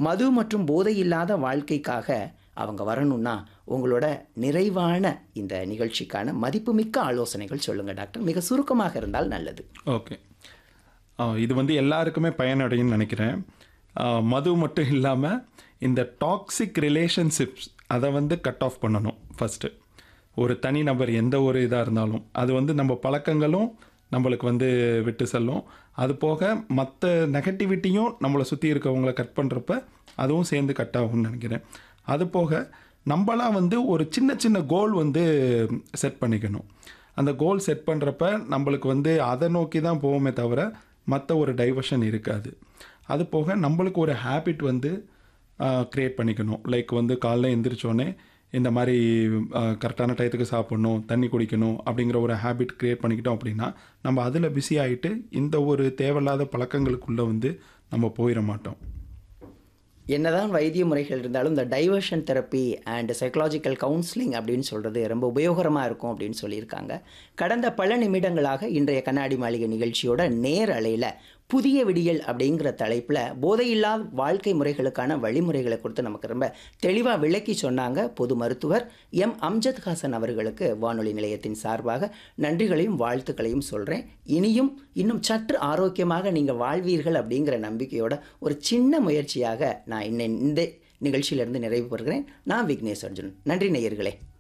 மது மற்றும் போதை இல்லாத வாழ்க்கைக்காக அவங்க வரணும்னா உங்களோட நிறைவான இந்த நிகழ்ச்சிக்கான மதிப்புமிக்க ஆலோசனைகள் சொல்லுங்கள் டாக்டர் மிக சுருக்கமாக இருந்தால் நல்லது ஓகே இது வந்து எல்லாருக்குமே பயனடையும்னு நினைக்கிறேன் ஆ, மது மட்டும் இல்லாமல் இந்த டாக்ஸிக் ரிலேஷன்ஷிப்ஸ் அதை வந்து கட் ஆஃப் பண்ணணும் ஃபஸ்ட்டு ஒரு தனி நபர் எந்த ஒரு இதாக இருந்தாலும் அது வந்து நம்ம பழக்கங்களும் நம்மளுக்கு வந்து விட்டு செல்லும் அது போக மற்ற நெகட்டிவிட்டியும் நம்மளை சுற்றி இருக்கவங்கள கட் பண்ணுறப்ப அதுவும் சேர்ந்து கட் ஆகும்னு நினைக்கிறேன் அது போக நம்மளாம் வந்து ஒரு சின்ன சின்ன கோல் வந்து செட் பண்ணிக்கணும் அந்த கோல் செட் பண்ணுறப்ப நம்மளுக்கு வந்து அதை நோக்கி தான் போவோமே தவிர மற்ற ஒரு டைவர்ஷன் இருக்காது அது போக நம்மளுக்கு ஒரு ஹேபிட் வந்து க்ரியேட் பண்ணிக்கணும் லைக் வந்து காலைல எந்திரிச்சோடனே இந்த மாதிரி கரெக்டான டயத்துக்கு சாப்பிடணும் தண்ணி குடிக்கணும் அப்படிங்கிற ஒரு ஹேபிட் க்ரியேட் பண்ணிக்கிட்டோம் அப்படின்னா நம்ம அதில் பிஸி ஆகிட்டு இந்த ஒரு தேவையில்லாத பழக்கங்களுக்குள்ளே வந்து நம்ம போயிட மாட்டோம் என்னதான் வைத்திய முறைகள் இருந்தாலும் இந்த diversion therapy and psychological counselling அப்படின்னு சொல்கிறது ரொம்ப உபயோகரமாக இருக்கும் அப்படின்னு சொல்லியிருக்காங்க கடந்த பல நிமிடங்களாக இன்றைய கண்ணாடி மாளிகை நிகழ்ச்சியோட நேர் அலையில் புதிய விடியல் அப்படிங்கிற தலைப்பில் போதையில்லா வாழ்க்கை முறைகளுக்கான வழிமுறைகளை கொடுத்து நமக்கு ரொம்ப தெளிவாக விளக்கி சொன்னாங்க பொது மருத்துவர் எம் அம்ஜத் ஹாசன் அவர்களுக்கு வானொலி நிலையத்தின் சார்பாக நன்றிகளையும் வாழ்த்துக்களையும் சொல்கிறேன் இனியும் இன்னும் சற்று ஆரோக்கியமாக நீங்கள் வாழ்வீர்கள் அப்படிங்கிற நம்பிக்கையோட ஒரு சின்ன முயற்சியாக நான் இன்ன இந்த நிகழ்ச்சியிலிருந்து நிறைவு பெறுகிறேன் நான் விக்னேஷ் அர்ஜுன் நன்றி நேயர்களே